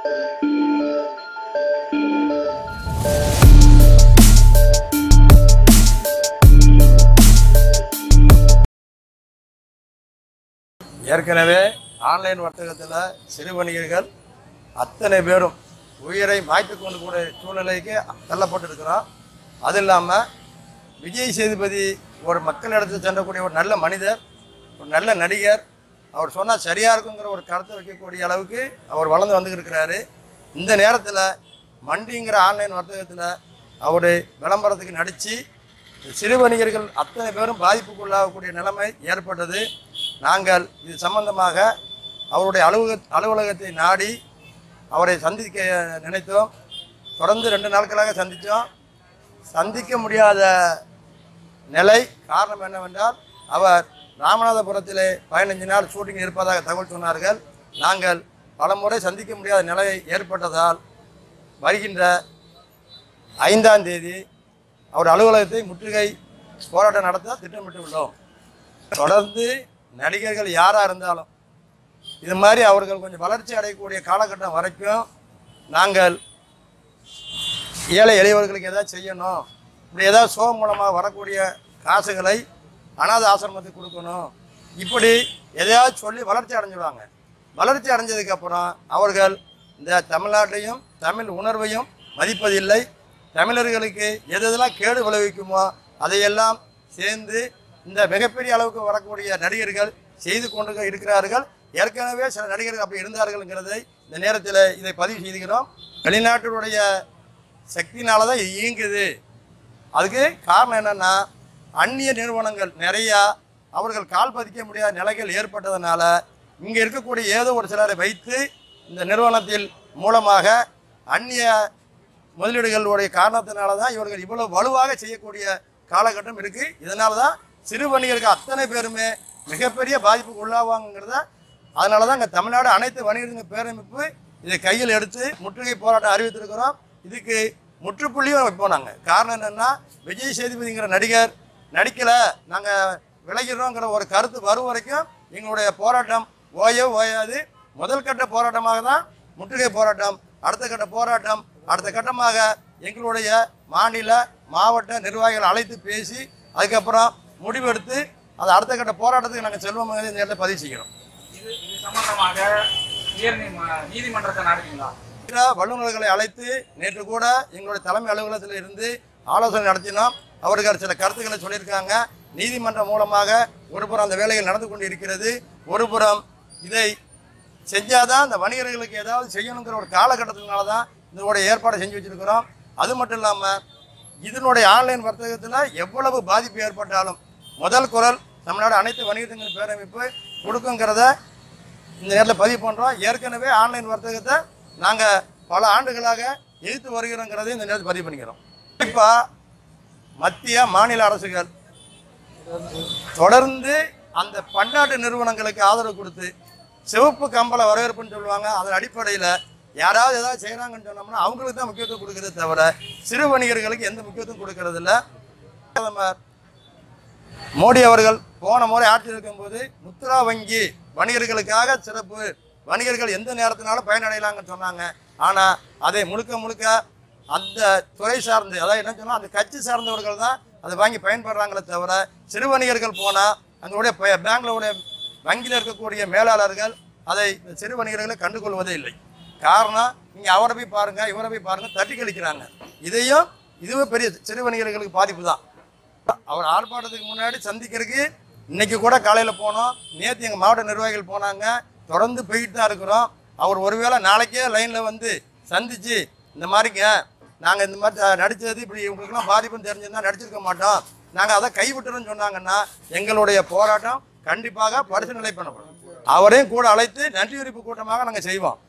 ஏற்கனவே ஆன்லைன் வர்த்தகத்தில் சிறு வணிகர்கள் அத்தனை பேரும் உயிரை மாய்த்து கொண்டு கூட சூழ்நிலைக்கு தள்ளப்பட்டிருக்கிறோம் அது இல்லாமல் விஜய் சேதுபதி ஒரு மக்களிடத்தில் சென்றக்கூடிய ஒரு நல்ல மனிதர் ஒரு நல்ல நடிகர் அவர் சொன்னால் சரியாக இருக்குங்கிற ஒரு கருத்தை வைக்கக்கூடிய அளவுக்கு அவர் வளர்ந்து வந்துக்கிட்டு இருக்கிறாரு இந்த நேரத்தில் மண்டிங்கிற ஆன்லைன் வர்த்தகத்தில் அவர் விளம்பரத்துக்கு நடித்து சிறு வணிகர்கள் அத்தனை பேரும் பாதிப்புக்குள்ளாகக்கூடிய நிலைமை ஏற்பட்டது நாங்கள் இது சம்பந்தமாக அவருடைய அலுவலக அலுவலகத்தை நாடி அவரை சந்திக்க நினைத்தோம் தொடர்ந்து ரெண்டு நாட்களாக சந்தித்தோம் சந்திக்க முடியாத நிலை காரணம் என்னவென்றால் அவர் ராமநாதபுரத்திலே பதினஞ்சு நாள் ஷூட்டிங் இருப்பதாக தகவல் சொன்னார்கள் நாங்கள் பலமுறை சந்திக்க முடியாத நிலை ஏற்பட்டதால் வருகின்ற ஐந்தாம் தேதி அவர் அலுவலகத்தை முற்றுகை போராட்டம் நடத்த திட்டமிட்டுள்ளோம் தொடர்ந்து நடிகர்கள் யாராக இருந்தாலும் இது மாதிரி அவர்கள் கொஞ்சம் வளர்ச்சி அடையக்கூடிய காலகட்டம் வரைக்கும் நாங்கள் ஏழை எளியவர்களுக்கு ஏதாவது செய்யணும் இப்படி ஏதாவது ஷோ மூலமாக வரக்கூடிய காசுகளை அனாத ஆசிரமத்துக்கு கொடுக்கணும் இப்படி எதையாவது சொல்லி வளர்ச்சி அடைஞ்சிடுவாங்க வளர்ச்சி அடைஞ்சதுக்கப்புறம் அவர்கள் இந்த தமிழ்நாட்டையும் தமிழ் உணர்வையும் மதிப்பதில்லை தமிழர்களுக்கு எது எதெல்லாம் கேடு விளைவிக்குமோ அதையெல்லாம் சேர்ந்து இந்த மிகப்பெரிய அளவுக்கு வரக்கூடிய நடிகர்கள் செய்து கொண்டு இருக்கிறார்கள் ஏற்கனவே சில நடிகர்கள் அப்படி இருந்தார்கள்ங்கிறதை இந்த நேரத்தில் இதை பதிவு செய்துகிறோம் வெளிநாட்டினுடைய சக்தினால தான் இது இயங்குது அதுக்கு காரணம் என்னன்னா அந்நிய நிறுவனங்கள் நிறையா அவர்கள் கால் பதிக்க முடியாத நிலைகள் ஏற்பட்டதுனால இங்கே இருக்கக்கூடிய ஏதோ ஒரு சிலரை வைத்து இந்த நிறுவனத்தில் மூலமாக அந்நிய முதலீடுகளுடைய காரணத்தினால தான் இவர்கள் இவ்வளவு வலுவாக செய்யக்கூடிய காலகட்டம் இருக்குது இதனால தான் சிறு வணிகர்கள் அத்தனை பேருமே மிகப்பெரிய பாதிப்புக்கு உள்ளாவாங்கிறத அதனால தான் இங்கே தமிழ்நாடு அனைத்து வணிகர்கள் பேரமைப்பு இதை கையில் எடுத்து முற்றுகை போராட்டம் அறிவித்திருக்கிறோம் இதுக்கு முற்றுப்புள்ளியும் வைப்போம் நாங்கள் காரணம் என்னென்னா விஜய் சேதுபதிங்கிற நடிகர் நடிக்கலை நாங்கள் விலகிறோங்கிற ஒரு கருத்து வரும் வரைக்கும் எங்களுடைய போராட்டம் ஓயோ ஓயாது முதல் கட்ட போராட்டமாக தான் முற்றுகை போராட்டம் அடுத்த கட்ட போராட்டம் அடுத்த கட்டமாக எங்களுடைய மாநில மாவட்ட நிர்வாகிகள் அழைத்து பேசி அதுக்கப்புறம் முடிவெடுத்து அது அடுத்த கட்ட போராட்டத்துக்கு நாங்கள் செல்வோம் இந்த நேரத்தில் பதிவு செய்கிறோம் இது இது சம்பந்தமாக உயர் நீ- நீதிமன்றத்தை நாடுவீங்களா பிற வல்லுநர்களை அழைத்து நேற்று கூட எங்களுடைய தலைமை அலுவலகத்தில் இருந்து ஆலோசனை நடத்தினோம் அவர்கள் சில கருத்துக்களை சொல்லியிருக்காங்க நீதிமன்றம் மூலமாக ஒருபுறம் அந்த வேலைகள் நடந்து கொண்டு இருக்கிறது ஒருபுறம் இதை செஞ்சாதான் இந்த வணிகர்களுக்கு ஏதாவது செய்யணுங்கிற ஒரு காலகட்டத்தினால தான் இதனுடைய ஏற்பாடை செஞ்சு வச்சிருக்கிறோம் அது மட்டும் இல்லாமல் இதனுடைய ஆன்லைன் வர்த்தகத்தில் எவ்வளவு பாதிப்பு ஏற்பட்டாலும் முதல் குரல் தமிழ்நாடு அனைத்து வணிகத்தின் பேரமைப்பு கொடுக்குங்கிறத இந்த நேரத்தில் பதிவு பண்ணுறோம் ஏற்கனவே ஆன்லைன் வர்த்தகத்தை நாங்கள் பல ஆண்டுகளாக எதிர்த்து வருகிறோங்கிறதை இந்த நேரத்தில் பதிவு பண்ணிக்கிறோம் குறிப்பாக மத்திய மாநில அரசுகள் தொடர்ந்து அந்த பன்னாட்டு நிறுவனங்களுக்கு ஆதரவு கொடுத்து சிவப்பு கம்பள வரவேற்புன்னு சொல்லுவாங்க அதன் அடிப்படையில் யாராவது ஏதாவது செய்கிறாங்கன்னு சொன்னோம்னா அவங்களுக்கு தான் முக்கியத்துவம் கொடுக்குறதே தவிர சிறு வணிகர்களுக்கு எந்த முக்கியத்துவம் கொடுக்கறது இல்ல பிரதமர் மோடி அவர்கள் போன முறை ஆட்சியில் இருக்கும்போது முத்ரா வங்கி வணிகர்களுக்காக சிறப்பு வணிகர்கள் எந்த நேரத்தினாலும் பயனடையலாங்கன்னு சொன்னாங்க ஆனால் அதை முழுக்க முழுக்க அந்த துறை சார்ந்து அதாவது என்ன சொன்னால் அந்த கட்சி சார்ந்தவர்கள் தான் அதை வாங்கி பயன்படுறாங்களே தவிர சிறு வணிகர்கள் போனால் அங்களுடைய பேங்க்லோடைய வங்கியில் இருக்கக்கூடிய மேலாளர்கள் அதை இந்த சிறு வணிகர்களை கண்டுகொள்வதே இல்லை காரணம் நீங்கள் அவரை போய் பாருங்கள் இவரை போய் பாருங்கள் தட்டி கழிக்கிறாங்க இதையும் இதுவே பெரிய சிறு வணிகர்களுக்கு பாதிப்பு தான் அவர் ஆர்ப்பாட்டத்துக்கு முன்னாடி சந்திக்கிறதுக்கு இன்னைக்கு கூட காலையில் போனோம் நேற்று எங்கள் மாவட்ட நிர்வாகிகள் போனாங்க தொடர்ந்து போயிட்டு தான் இருக்கிறோம் அவர் ஒருவேளை நாளைக்கே லைனில் வந்து சந்திச்சு இந்த மாதிரிங்க நாங்கள் இந்த மாதிரி அஹ், நடிச்சது இப்படி இவங்களுக்குலாம் பாதிப்புன்னு தெரிஞ்சிருந்தா நடிச்சிருக்க மாட்டோம் நாங்கள் அதை கைவிட்டுறோம்னு சொன்னாங்கன்னா எங்களுடைய போராட்டம் கண்டிப்பாக பரிசீலனை பண்ணப்படும் அவரையும் கூட அழைத்து நன்றி குறிப்பு கூட்டமாக நாங்கள் செய்வோம்